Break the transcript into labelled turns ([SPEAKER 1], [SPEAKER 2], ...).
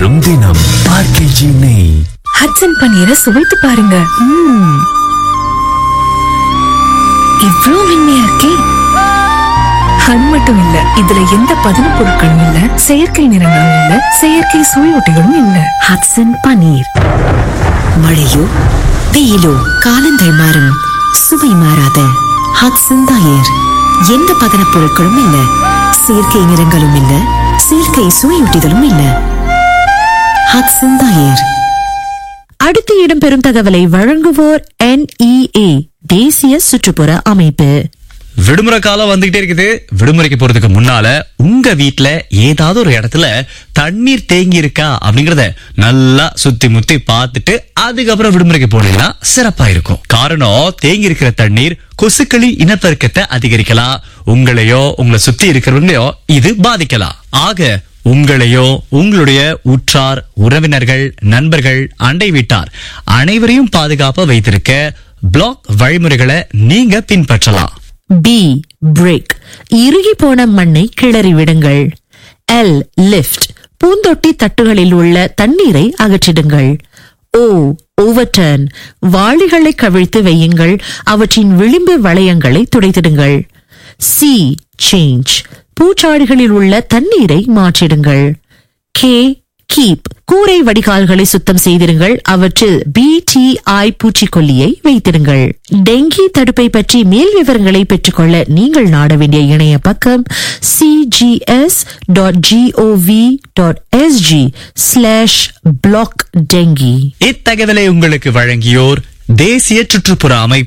[SPEAKER 1] வரும் தினம் ஆர்கேஜி நெய்
[SPEAKER 2] ஹட்சன் பன்னீரை சுவைத்து பாருங்க ம்ம். இவ்ளோ மென்மையா இருக்கே அது மட்டும் இல்ல இதுல எந்த பதன பொருட்களும் இல்ல செயற்கை நிறங்களும் இல்ல செயற்கை சுவையொட்டிகளும் இல்ல
[SPEAKER 3] ஹட்சன் பன்னீர் மழையோ வெயிலோ காலங்கள் மாறும் சுவை மாறாத ஹட்சன் தயிர் எந்த பதனப் பொருட்களும் இல்ல செயற்கை நிறங்களும் இல்ல செயற்கை சுவையூட்டிகளும் இல்ல ஹட்சன் தயிர் அடுத்து இடம்பெறும் தகவலை வழங்குவோர் NEA தேசிய சுற்றுப்புற அமைப்பு
[SPEAKER 4] விடுமுறை காலம் வந்துகிட்டே இருக்குது விடுமுறைக்கு போறதுக்கு முன்னால உங்க வீட்ல ஏதாவது ஒரு இடத்துல தண்ணீர் தேங்கி இருக்கா அப்படிங்கறத நல்லா சுத்தி முத்தி பார்த்துட்டு அதுக்கப்புறம் விடுமுறைக்கு போனீங்கன்னா சிறப்பா இருக்கும் காரணம் தேங்கி இருக்கிற தண்ணீர் கொசுக்களி இனப்பெருக்கத்தை அதிகரிக்கலாம் உங்களையோ உங்களை சுத்தி இருக்கிறவங்களையோ இது பாதிக்கலாம் ஆக உங்களையோ உங்களுடைய உற்றார் உறவினர்கள் நண்பர்கள் அண்டை வீட்டார் அனைவரையும் பாதுகாப்பா வைத்திருக்க பிளாக் வழிமுறைகளை நீங்க பின்பற்றலாம்
[SPEAKER 3] பி பிரேக் இறுகி போன மண்ணை கிளறி விடுங்கள் எல் லிஃப்ட் பூந்தொட்டி தட்டுகளில் உள்ள தண்ணீரை அகற்றிடுங்கள் ஓ ஓவர்டர்ன் வாளிகளை கவிழ்த்து வையுங்கள் அவற்றின் விளிம்பு வளையங்களை துடைத்திடுங்கள் சி சேஞ்ச் பூச்சாடிகளில் உள்ள தண்ணீரை மாற்றிடுங்கள் கே கீப் கூரை வடிகால்களை சுத்தம் செய்திருங்கள் அவற்றில் பிடிஐ பூச்சிக்கொல்லியை வைத்திருங்கள் டெங்கி தடுப்பை பற்றி மேல் விவரங்களை பெற்றுக்கொள்ள நீங்கள் நாட வேண்டிய இணைய பக்கம் CGS dot GOV dot SG slash block dengue
[SPEAKER 4] இத்தகவலை உங்களுக்கு வழங்கியோர் தேசிய சுற்றுப்புற அமைப்பு